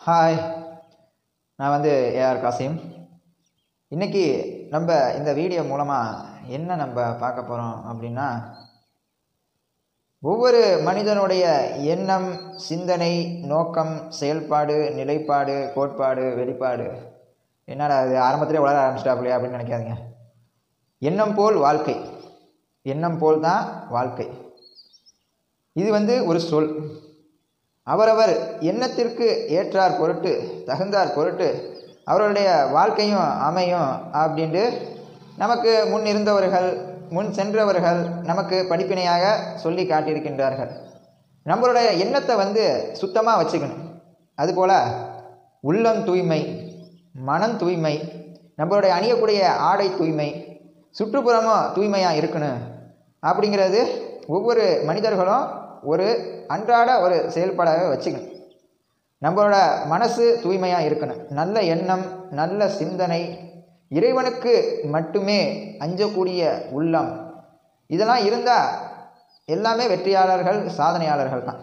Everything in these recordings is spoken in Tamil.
ஹாய் நான் வந்து ஏஆர் காசிம் இன்னைக்கு நம்ம இந்த வீடியோ மூலமாக என்ன நம்ம பார்க்க போகிறோம் அப்படின்னா ஒவ்வொரு மனிதனுடைய எண்ணம் சிந்தனை நோக்கம் செயல்பாடு நிலைப்பாடு கோட்பாடு வெளிப்பாடு என்னடா அது ஆரம்பத்திலே வளர ஆரம்பிச்சிட்டாப்லையா அப்படின்னு நினைக்காதீங்க எண்ணம் போல் வாழ்க்கை எண்ணம் போல் தான் வாழ்க்கை இது வந்து ஒரு சொல் அவரவர் எண்ணத்திற்கு ஏற்றார் பொருட்டு தகுந்தார் பொருட்டு அவர்களுடைய வாழ்க்கையும் அமையும் அப்படின்ட்டு நமக்கு முன் இருந்தவர்கள் முன் சென்றவர்கள் நமக்கு படிப்பினையாக சொல்லி காட்டியிருக்கின்றார்கள் நம்மளுடைய எண்ணத்தை வந்து சுத்தமாக வச்சுக்கணும் அதுபோல் உள்ளம் தூய்மை மனம் தூய்மை நம்மளுடைய அணியக்கூடிய ஆடை தூய்மை சுற்றுப்புறமும் தூய்மையாக இருக்கணும் அப்படிங்கிறது ஒவ்வொரு மனிதர்களும் ஒரு அன்றாட ஒரு செயல்பாடாக வச்சுக்கணும் நம்மளோட மனசு தூய்மையாக இருக்கணும் நல்ல எண்ணம் நல்ல சிந்தனை இறைவனுக்கு மட்டுமே அஞ்சக்கூடிய உள்ளம் இதெல்லாம் இருந்தால் எல்லாமே வெற்றியாளர்கள் சாதனையாளர்கள் தான்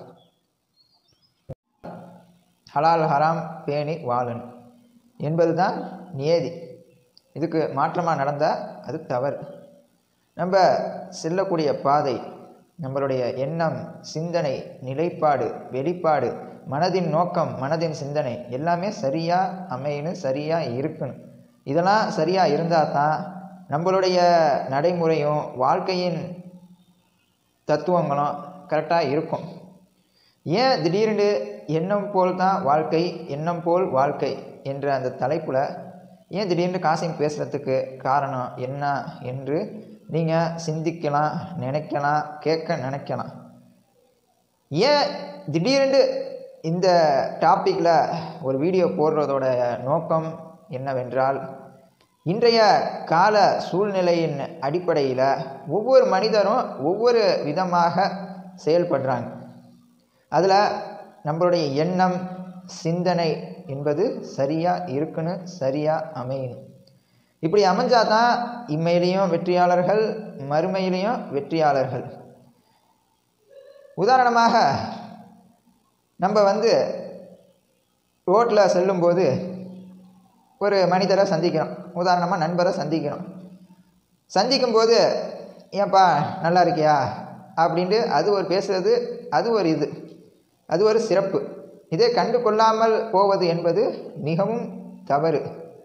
ஹலால் ஹராம் பேணி வாழணும் என்பது தான் நியதி இதுக்கு மாற்றமாக நடந்தால் அது தவறு நம்ம செல்லக்கூடிய பாதை நம்மளுடைய எண்ணம் சிந்தனை நிலைப்பாடு வெளிப்பாடு மனதின் நோக்கம் மனதின் சிந்தனை எல்லாமே சரியாக அமையணும் சரியாக இருக்கணும் இதெல்லாம் சரியாக இருந்தால் தான் நம்மளுடைய நடைமுறையும் வாழ்க்கையின் தத்துவங்களும் கரெக்டாக இருக்கும் ஏன் திடீர்னு எண்ணம் போல் தான் வாழ்க்கை எண்ணம் போல் வாழ்க்கை என்ற அந்த தலைப்பில் ஏன் திடீர்னு காசிங் பேசுகிறதுக்கு காரணம் என்ன என்று நீங்கள் சிந்திக்கலாம் நினைக்கலாம் கேட்க நினைக்கலாம் ஏன் திடீர்னு இந்த டாப்பிக்கில் ஒரு வீடியோ போடுறதோட நோக்கம் என்னவென்றால் இன்றைய கால சூழ்நிலையின் அடிப்படையில் ஒவ்வொரு மனிதரும் ஒவ்வொரு விதமாக செயல்படுறாங்க அதில் நம்மளுடைய எண்ணம் சிந்தனை என்பது சரியாக இருக்குன்னு சரியாக அமையணும் இப்படி அமைஞ்சால் தான் இம்மையிலையும் வெற்றியாளர்கள் மறுமையிலையும் வெற்றியாளர்கள் உதாரணமாக நம்ம வந்து ரோட்டில் செல்லும்போது ஒரு மனிதரை சந்திக்கிறோம் உதாரணமாக நண்பரை சந்திக்கிறோம் சந்திக்கும்போது ஏன்பா நல்லா இருக்கியா அப்படின்ட்டு அது ஒரு பேசுகிறது அது ஒரு இது அது ஒரு சிறப்பு இதை கண்டு கொள்ளாமல் போவது என்பது மிகவும் தவறு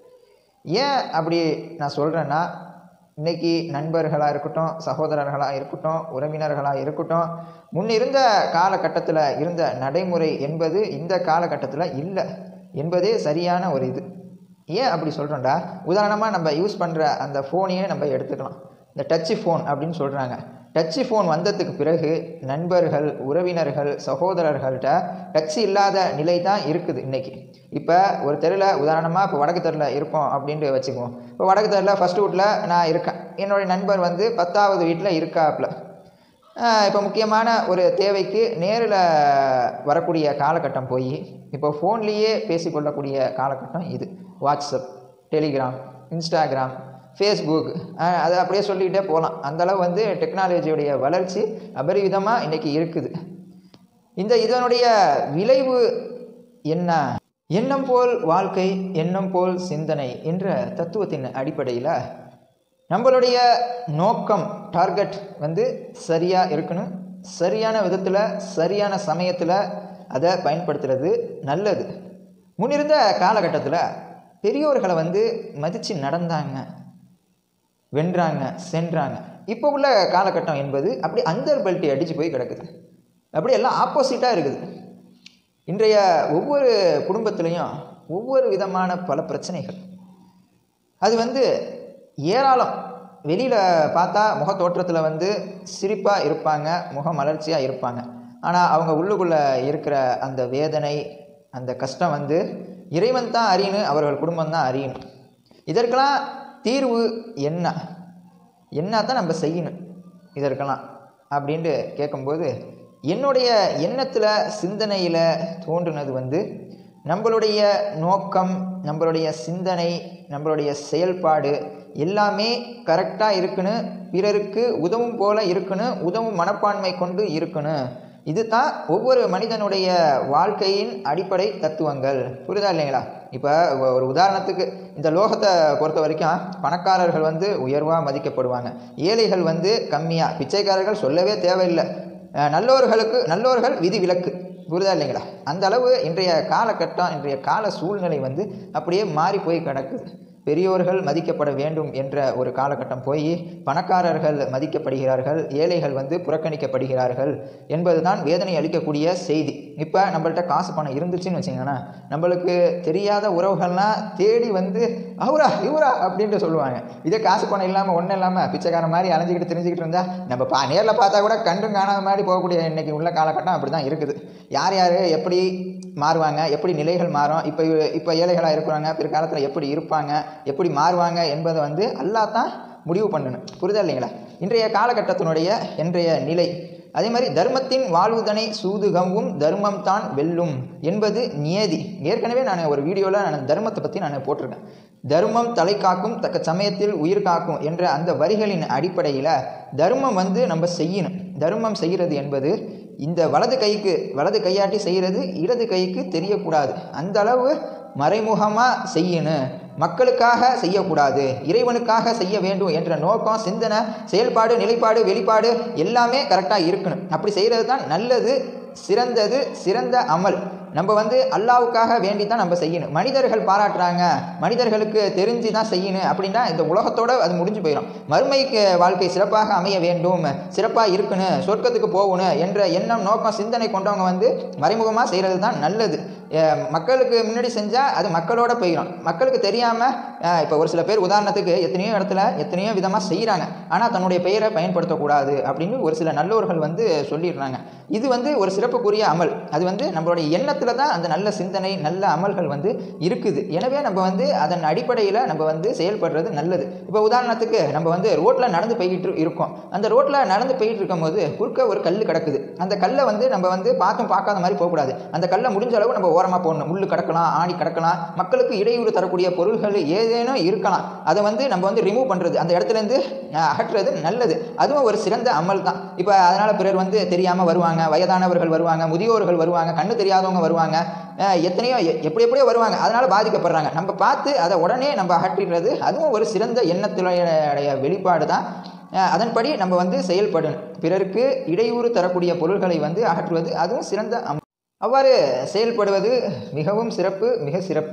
ஏன் அப்படி நான் சொல்கிறேன்னா இன்றைக்கி நண்பர்களாக இருக்கட்டும் சகோதரர்களாக இருக்கட்டும் உறவினர்களாக இருக்கட்டும் முன் இருந்த காலகட்டத்தில் இருந்த நடைமுறை என்பது இந்த காலகட்டத்தில் இல்லை என்பதே சரியான ஒரு இது ஏன் அப்படி சொல்கிறோம்டா உதாரணமாக நம்ம யூஸ் பண்ணுற அந்த ஃபோனையே நம்ம எடுத்துக்கலாம் இந்த டச்சு ஃபோன் அப்படின்னு சொல்கிறாங்க டச்சு ஃபோன் வந்ததுக்கு பிறகு நண்பர்கள் உறவினர்கள் சகோதரர்கள்ட்ட டச்சு இல்லாத நிலை தான் இருக்குது இன்றைக்கி இப்போ ஒரு தெருவில் உதாரணமாக இப்போ வடக்கு தெருவில் இருப்போம் அப்படின்ட்டு வச்சுக்குவோம் இப்போ வடக்கு தெருவில் ஃபஸ்ட் வீட்டில் நான் இருக்கேன் என்னுடைய நண்பர் வந்து பத்தாவது வீட்டில் இருக்காப்புல இப்போ முக்கியமான ஒரு தேவைக்கு நேரில் வரக்கூடிய காலகட்டம் போய் இப்போ ஃபோன்லேயே பேசிக்கொள்ளக்கூடிய காலகட்டம் இது வாட்ஸ்அப் டெலிகிராம் இன்ஸ்டாகிராம் ஃபேஸ்புக் அதை அப்படியே சொல்லிக்கிட்டே போகலாம் அந்தளவு வந்து டெக்னாலஜியுடைய வளர்ச்சி அபரிவிதமாக இன்றைக்கி இருக்குது இந்த இதனுடைய விளைவு என்ன எண்ணம் போல் வாழ்க்கை எண்ணம் போல் சிந்தனை என்ற தத்துவத்தின் அடிப்படையில் நம்மளுடைய நோக்கம் டார்கெட் வந்து சரியாக இருக்கணும் சரியான விதத்தில் சரியான சமயத்தில் அதை பயன்படுத்துறது நல்லது முன்னிருந்த காலகட்டத்தில் பெரியோர்களை வந்து மதித்து நடந்தாங்க வென்றாங்க சென்றாங்க இப்போ உள்ள காலகட்டம் என்பது அப்படி அந்தர் பெல்ட்டி அடித்து போய் கிடக்குது அப்படி எல்லாம் ஆப்போசிட்டாக இருக்குது இன்றைய ஒவ்வொரு குடும்பத்துலேயும் ஒவ்வொரு விதமான பல பிரச்சனைகள் அது வந்து ஏராளம் வெளியில் பார்த்தா முக தோற்றத்தில் வந்து சிரிப்பாக இருப்பாங்க முக மலர்ச்சியாக இருப்பாங்க ஆனால் அவங்க உள்ளுக்குள்ளே இருக்கிற அந்த வேதனை அந்த கஷ்டம் வந்து இறைவன் தான் அறியணும் அவர்கள் குடும்பம் தான் அறியணும் இதற்கெல்லாம் தீர்வு என்ன என்ன தான் நம்ம செய்யணும் இதற்கெல்லாம் அப்படின்ட்டு கேட்கும்போது என்னுடைய எண்ணத்தில் சிந்தனையில் தோன்றுனது வந்து நம்மளுடைய நோக்கம் நம்மளுடைய சிந்தனை நம்மளுடைய செயல்பாடு எல்லாமே கரெக்டாக இருக்கணும் பிறருக்கு உதவும் போல இருக்கணும் உதவும் மனப்பான்மை கொண்டு இருக்கணும் இது தான் ஒவ்வொரு மனிதனுடைய வாழ்க்கையின் அடிப்படை தத்துவங்கள் புரியுதா இல்லைங்களா இப்போ ஒரு உதாரணத்துக்கு இந்த லோகத்தை பொறுத்த வரைக்கும் பணக்காரர்கள் வந்து உயர்வாக மதிக்கப்படுவாங்க ஏழைகள் வந்து கம்மியாக பிச்சைக்காரர்கள் சொல்லவே தேவையில்லை அஹ் நல்லோர்களுக்கு நல்லோர்கள் விதி விலக்கு புரியுதா இல்லைங்களா அந்த அளவு இன்றைய காலகட்டம் இன்றைய கால சூழ்நிலை வந்து அப்படியே மாறி போய் கிடக்குது பெரியோர்கள் மதிக்கப்பட வேண்டும் என்ற ஒரு காலகட்டம் போய் பணக்காரர்கள் மதிக்கப்படுகிறார்கள் ஏழைகள் வந்து புறக்கணிக்கப்படுகிறார்கள் என்பதுதான் வேதனை அளிக்கக்கூடிய செய்தி இப்போ நம்மள்ட்ட காசு பணம் இருந்துச்சுன்னு வச்சிங்கன்னா நம்மளுக்கு தெரியாத உறவுகள்லாம் தேடி வந்து அவரா இவரா அப்படின்ட்டு சொல்லுவாங்க இதே காசு பணம் இல்லாமல் ஒன்றும் இல்லாமல் பிச்சைக்காரன் மாதிரி அலைஞ்சிக்கிட்டு தெரிஞ்சுக்கிட்டு இருந்தா நம்ம பா நேரில் பார்த்தா கூட கண்டும் காணாத மாதிரி போகக்கூடிய இன்னைக்கு உள்ள காலகட்டம் அப்படி தான் இருக்குது யார் யார் எப்படி மாறுவாங்க எப்படி நிலைகள் மாறும் இப்போ இப்போ ஏழைகளாக இருக்கிறாங்க பிற்காலத்தில் எப்படி இருப்பாங்க எப்படி மாறுவாங்க என்பதை வந்து அல்லாஹ் தான் முடிவு பண்ணணும் புரிதல் இல்லைங்களா இன்றைய காலகட்டத்தினுடைய இன்றைய நிலை அதே மாதிரி தர்மத்தின் வாழ்வுதனை சூதுகவும் தர்மம் தான் வெல்லும் என்பது நியதி ஏற்கனவே நான் ஒரு வீடியோவில் நான் தர்மத்தை பற்றி நான் போட்டிருக்கேன் தர்மம் தலை காக்கும் தக்க சமயத்தில் உயிர் காக்கும் என்ற அந்த வரிகளின் அடிப்படையில் தர்மம் வந்து நம்ம செய்யணும் தர்மம் செய்கிறது என்பது இந்த வலது கைக்கு வலது கையாட்டி செய்கிறது இடது கைக்கு தெரியக்கூடாது அந்த அளவு மறைமுகமாக செய்யணும் மக்களுக்காக செய்யக்கூடாது இறைவனுக்காக செய்ய வேண்டும் என்ற நோக்கம் சிந்தனை செயல்பாடு நிலைப்பாடு வெளிப்பாடு எல்லாமே கரெக்டாக இருக்கணும் அப்படி செய்கிறது தான் நல்லது சிறந்தது சிறந்த அமல் நம்ம வந்து அல்லாவுக்காக வேண்டி தான் நம்ம செய்யணும் மனிதர்கள் பாராட்டுறாங்க மனிதர்களுக்கு தெரிஞ்சு தான் செய்யணும் அப்படின்னா இந்த உலகத்தோட அது முடிஞ்சு போயிடும் மறுமைக்கு வாழ்க்கை சிறப்பாக அமைய வேண்டும் சிறப்பாக இருக்கணும் சொர்க்கத்துக்கு போகணும் என்ற எண்ணம் நோக்கம் சிந்தனை கொண்டவங்க வந்து மறைமுகமாக செய்கிறது தான் நல்லது அஹ் மக்களுக்கு முன்னாடி செஞ்சால் அது மக்களோட போயிடும் மக்களுக்கு தெரியாமல் இப்போ ஒரு சில பேர் உதாரணத்துக்கு எத்தனையோ இடத்துல எத்தனையோ விதமாக செய்கிறாங்க ஆனால் தன்னுடைய பெயரை பயன்படுத்தக்கூடாது அப்படின்னு ஒரு சில நல்லோர்கள் வந்து சொல்லிடுறாங்க இது வந்து ஒரு சிறப்புக்குரிய அமல் அது வந்து நம்மளுடைய எண்ணத்தில் தான் அந்த நல்ல சிந்தனை நல்ல அமல்கள் வந்து இருக்குது எனவே நம்ம வந்து அதன் அடிப்படையில் நம்ம வந்து செயல்படுறது நல்லது இப்போ உதாரணத்துக்கு நம்ம வந்து ரோட்டில் நடந்து போய்கிட்டு இருக்கோம் அந்த ரோட்டில் நடந்து போயிட்டு இருக்கும்போது குறுக்க ஒரு கல் கிடக்குது அந்த கல்லை வந்து நம்ம வந்து பார்த்தும் பார்க்காத மாதிரி போகக்கூடாது அந்த கல்லை முடிஞ்ச அளவு நம்ம ஓரமாக போடணும் முள்ளு கிடக்கலாம் ஆணி கிடக்கலாம் மக்களுக்கு இடையூறு தரக்கூடிய பொருள்கள் ஏதேனும் இருக்கலாம் அதை வந்து நம்ம வந்து ரிமூவ் பண்ணுறது அந்த இடத்துலேருந்து அகற்றுறது நல்லது அதுவும் ஒரு சிறந்த அமல் தான் இப்போ அதனால் பிறர் வந்து தெரியாமல் வருவாங்க வயதானவர்கள் வருவாங்க முதியோர்கள் வருவாங்க கண்ணு தெரியாதவங்க வருவாங்க அஹ் எத்தனையோ எ- எப்படி எப்படியோ வருவாங்க அதனால் பாதிக்கப்படுறாங்க நம்ம பார்த்து அதை உடனே நம்ம அகற்றிடுறது அதுவும் ஒரு சிறந்த எண்ணத்தினுடைய வெளிப்பாடு தான் அஹ் அதன்படி நம்ம வந்து செயல்படணும் பிறருக்கு இடையூறு தரக்கூடிய பொருள்களை வந்து அகற்றுவது அதுவும் சிறந்த அம் அவ்வாறு செயல்படுவது மிகவும் சிறப்பு மிக சிறப்பு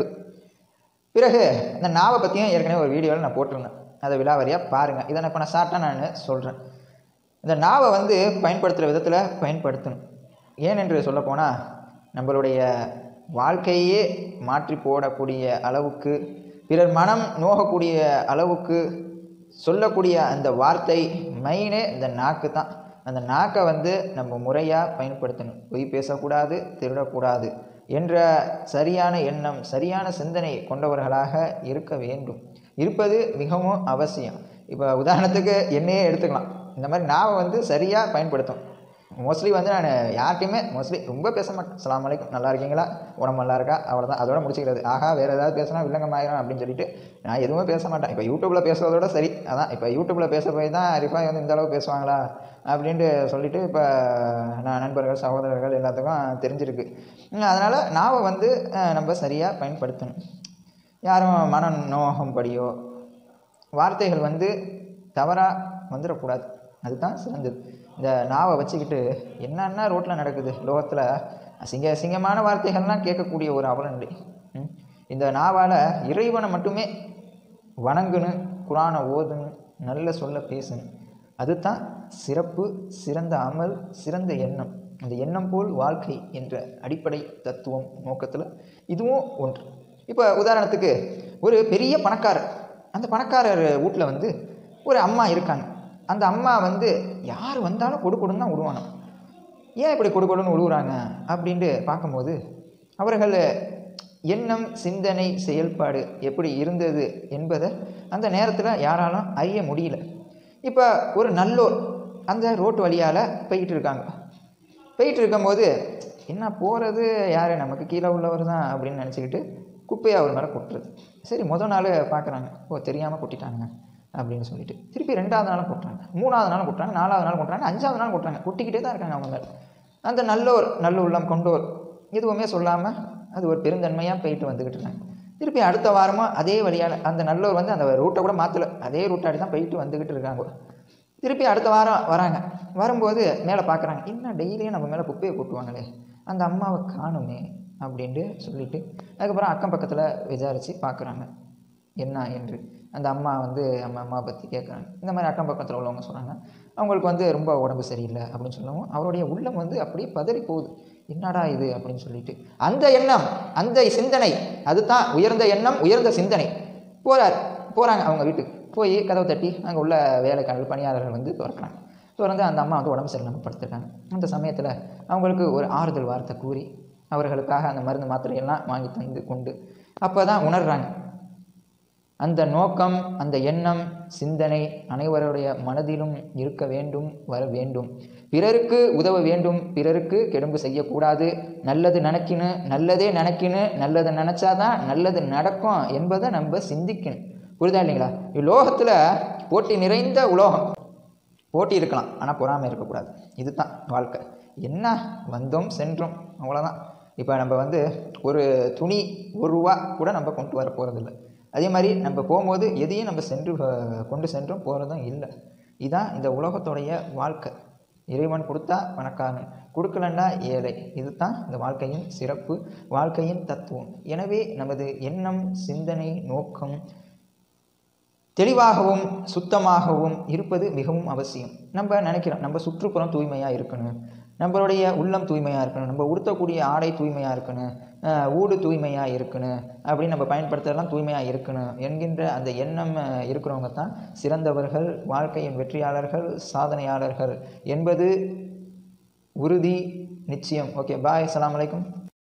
பிறகு இந்த நாவை பற்றியும் ஏற்கனவே ஒரு வீடியோவில் நான் போட்டிருந்தேன் அதை விலாவரியாக பாருங்கள் இதை நான் இப்போ நான் ஷார்ட்டாக நான் சொல்கிறேன் இந்த நாவை வந்து பயன்படுத்துகிற விதத்தில் பயன்படுத்தணும் ஏனென்று சொல்லப்போனால் நம்மளுடைய வாழ்க்கையே மாற்றி போடக்கூடிய அளவுக்கு பிறர் மனம் நோகக்கூடிய அளவுக்கு சொல்லக்கூடிய அந்த வார்த்தை மெயினே இந்த நாக்கு தான் அந்த நாக்கை வந்து நம்ம முறையாக பயன்படுத்தணும் பொய் பேசக்கூடாது திருடக்கூடாது என்ற சரியான எண்ணம் சரியான சிந்தனை கொண்டவர்களாக இருக்க வேண்டும் இருப்பது மிகவும் அவசியம் இப்போ உதாரணத்துக்கு என்னையே எடுத்துக்கலாம் இந்த மாதிரி நாவை வந்து சரியாக பயன்படுத்தும் மோஸ்ட்லி வந்து நான் யார்கிட்டையுமே மோஸ்ட்லி ரொம்ப பேச மாட்டேன் அஸ்ஸலாமு அலைக்கும் நல்லா இருக்கீங்களா உடம்பு நல்லா இருக்கா அவ்வளோதான் அதோட முடிச்சுக்கிறது ஆஹா வேறு ஏதாவது பேசினா வில்லங்கம் ஆயிரும் அப்படின்னு சொல்லிட்டு நான் எதுவுமே பேச மாட்டேன் இப்போ யூடியூப்பில் பேசுறதோட சரி அதான் இப்போ யூடியூப்பில் பேச போய் தான் ரிஃபாய் வந்து இந்த அளவு பேசுவாங்களா அப்படின்ட்டு சொல்லிட்டு இப்போ நான் நண்பர்கள் சகோதரர்கள் எல்லாத்துக்கும் தெரிஞ்சிருக்கு அதனால் நாவை வந்து அஹ், நம்ம சரியாக பயன்படுத்தணும் யாரும் மன நோகம்படியோ வார்த்தைகள் வந்து தவறாக வந்துடக்கூடாது அதுதான் சிறந்தது இந்த நாவை வச்சுக்கிட்டு என்னென்ன ரோட்டில் நடக்குது லோகத்தில் அசிங்க அசிங்கமான வார்த்தைகள்லாம் கேட்கக்கூடிய ஒரு அவலநிலை ம். இந்த நாவால் இறைவனை மட்டுமே வணங்கணும் குரானை ஓதணும் நல்ல சொல்ல பேசணும் அதுதான் சிறப்பு சிறந்த அமல் சிறந்த எண்ணம் அந்த எண்ணம் போல் வாழ்க்கை என்ற அடிப்படை தத்துவம் நோக்கத்தில் இதுவும் ஒன்று இப்போ உதாரணத்துக்கு ஒரு பெரிய பணக்காரர் அந்த பணக்காரர் வீட்டில் வந்து ஒரு அம்மா இருக்காங்க அந்த அம்மா வந்து யார் வந்தாலும் கொடு கொடுன்னு தான் விடுவானோ ஏன் இப்படி கொடு கொடுன்னு விழுவுறாங்க அப்படின்ட்டு பார்க்கும்போது அவர்கள் எண்ணம் சிந்தனை செயல்பாடு எப்படி இருந்தது என்பதை அந்த நேரத்தில் யாராலும் அறிய முடியல இப்போ ஒரு நல்லோர் அந்த ரோட்டு வழியால் போய்கிட்டு இருக்காங்க போயிட்டு இருக்கும்போது என்ன போகிறது யார் நமக்கு கீழே உள்ளவர் தான் அப்படின்னு நினச்சிக்கிட்டு குப்பையை அவர் மேலே கொட்டுறது சரி முதல் நாள் பார்க்குறாங்க ஓ தெரியாமல் கொட்டிட்டாங்க அப்படின்னு சொல்லிட்டு திருப்பி ரெண்டாவது நாளும் கொட்டுறாங்க மூணாவது நாளும் கொட்டுறாங்க நாலாவது நாள் கொட்டுறாங்க அஞ்சாவது நாள் கொட்டுறாங்க கொட்டிக்கிட்டே தான் இருக்காங்க அவங்க மேலே அந்த நல்லோர் நல்ல உள்ளம் கொண்டோர் எதுவுமே சொல்லாமல் அது ஒரு பெருந்தன்மையாக போயிட்டு வந்துக்கிட்டு இருக்காங்க திருப்பி அடுத்த வாரமும் அதே வழியால் அந்த நல்லோர் வந்து அந்த ரூட்டை கூட மாற்றல அதே ரூட்டாடி தான் போயிட்டு வந்துக்கிட்டு இருக்காங்க திருப்பி அடுத்த வாரம் வராங்க வரும்போது மேலே பார்க்குறாங்க என்ன டெய்லியும் நம்ம மேலே குப்பையை கொட்டுவாங்களே அந்த அம்மாவை காணுமே அப்படின்ட்டு சொல்லிட்டு அதுக்கப்புறம் அக்கம் பக்கத்தில் விசாரித்து பார்க்குறாங்க என்ன என்று அந்த அம்மா வந்து நம்ம அம்மா பற்றி கேட்குறாங்க இந்த மாதிரி அக்கம் பக்கத்தில் உள்ளவங்க சொன்னாங்க அவங்களுக்கு வந்து ரொம்ப உடம்பு சரியில்லை அப்படின்னு சொல்லவும் அவருடைய உள்ளம் வந்து அப்படியே பதறி போகுது என்னடா இது அப்படின்னு சொல்லிட்டு அந்த எண்ணம் அந்த சிந்தனை அதுதான் உயர்ந்த எண்ணம் உயர்ந்த சிந்தனை போகிறார் போகிறாங்க அவங்க வீட்டுக்கு போய் கதவை தட்டி அங்கே உள்ள வேலைக்காரர்கள் பணியாளர்கள் வந்து திறக்கிறாங்க திறந்து அந்த அம்மா வந்து உடம்பு சரியில்லாமல் படுத்துருக்காங்க அந்த சமயத்தில் அவங்களுக்கு ஒரு ஆறுதல் வார்த்தை கூறி அவர்களுக்காக அந்த மருந்து மாத்திரையெல்லாம் வாங்கி தந்து கொண்டு அப்போ தான் உணர்றாங்க அந்த நோக்கம் அந்த எண்ணம் சிந்தனை அனைவருடைய மனதிலும் இருக்க வேண்டும் வர வேண்டும் பிறருக்கு உதவ வேண்டும் பிறருக்கு கெடும்பு செய்யக்கூடாது நல்லது நினைக்கின்னு நல்லதே நினைக்கின்னு நல்லதை நினச்சாதான் நல்லது நடக்கும் என்பதை நம்ம சிந்திக்கணும் புரியுதா இல்லைங்களா இவ்லோகத்தில் போட்டி நிறைந்த உலோகம் போட்டி இருக்கலாம் ஆனால் பொறாமை இருக்கக்கூடாது இதுதான் வாழ்க்கை என்ன வந்தோம் சென்றோம் அவ்வளோதான் இப்போ நம்ம வந்து ஒரு துணி ஒரு ரூபா கூட நம்ம கொண்டு வர போகிறதில்ல அதே மாதிரி நம்ம போகும்போது எதையும் நம்ம சென்று அஹ், கொண்டு சென்றும் போகிறதும் இல்லை இதுதான் இந்த உலகத்துடைய வாழ்க்கை இறைவன் கொடுத்தா பணக்காரன் கொடுக்கலன்னா ஏழை இதுதான் இந்த வாழ்க்கையின் சிறப்பு வாழ்க்கையின் தத்துவம் எனவே நமது எண்ணம் சிந்தனை நோக்கம் தெளிவாகவும் சுத்தமாகவும் இருப்பது மிகவும் அவசியம் நம்ம நினைக்கிறோம் நம்ம சுற்றுப்புறம் தூய்மையாக இருக்கணும் நம்மளுடைய உள்ளம் தூய்மையாக இருக்கணும் நம்ம உடுத்தக்கூடிய ஆடை தூய்மையாக இருக்கணும் அஹ், ஊடு தூய்மையாக இருக்கணும் அப்படின்னு நம்ம பயன்படுத்துறதெல்லாம் தூய்மையாக இருக்கணும் என்கின்ற அந்த எண்ணம் அஹ், இருக்கிறவங்க தான் சிறந்தவர்கள் வாழ்க்கையின் வெற்றியாளர்கள் சாதனையாளர்கள் என்பது உறுதி நிச்சயம் ஓகே பாய் அஸ்ஸலாமு அலைக்கும்